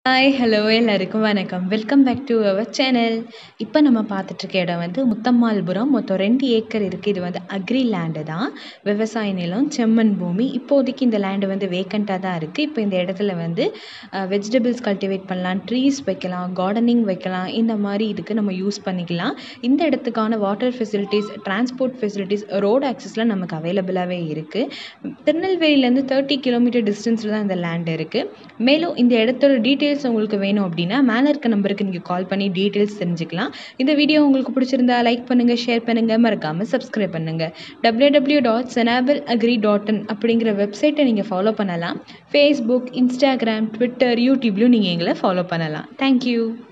hi hello எல்லாருக்கும் வணக்கம் welcome back to our channel இப்போ நம்ம பார்த்துட்ருக்க இடம் வந்து முத்தம்மாள்புரம் மொத்தம் ரெண்டு ஏக்கர் இருக்குது இது வந்து அக்ரி லேண்டு தான் விவசாய நிலம் செம்மண் பூமி இப்போதைக்கு இந்த லேண்டு வந்து வேக்கண்ட்டாக தான் இருக்குது இப்போ இந்த இடத்துல வந்து வெஜிடபிள்ஸ் கல்டிவேட் பண்ணலாம் ட்ரீஸ் வைக்கலாம் கார்டனிங் வைக்கலாம் இந்த மாதிரி இதுக்கு நம்ம யூஸ் பண்ணிக்கலாம் இந்த இடத்துக்கான water facilities transport facilities road ஆக்சஸ்லாம் நமக்கு அவைலபிளாகவே இருக்குது திருநெல்வேலியிலேருந்து தேர்ட்டி கிலோமீட்டர் டிஸ்டன்ஸில் தான் இந்த லேண்ட் இருக்குது மேலும் இந்த இடத்தோட டீட்டெயில்ஸ் உங்களுக்கு வேணும் அப்படின்னா மேலே இருக்க நம்பருக்கு நீங்கள் கால் பண்ணி டீட்டெயில்ஸ் தெரிஞ்சுக்கலாம் இந்த வீடியோ உங்களுக்கு பிடிச்சிருந்தா லைக் பண்ணுங்கள் ஷேர் பண்ணுங்கள் மறக்காமல் சப்ஸ்கிரைப் பண்ணுங்கள் டபிள்யூ டபிள்யூ டாட் செனாபிள் அக்ரி டாட் இன் அப்படிங்கிற வெப்சைட்டை நீங்கள் ஃபாலோ பண்ணலாம் ஃபேஸ்புக் இன்ஸ்டாகிராம் ட்விட்டர் யூடியூப்லையும் நீங்கள் எங்களை ஃபாலோ பண்ணலாம் தேங்க்யூ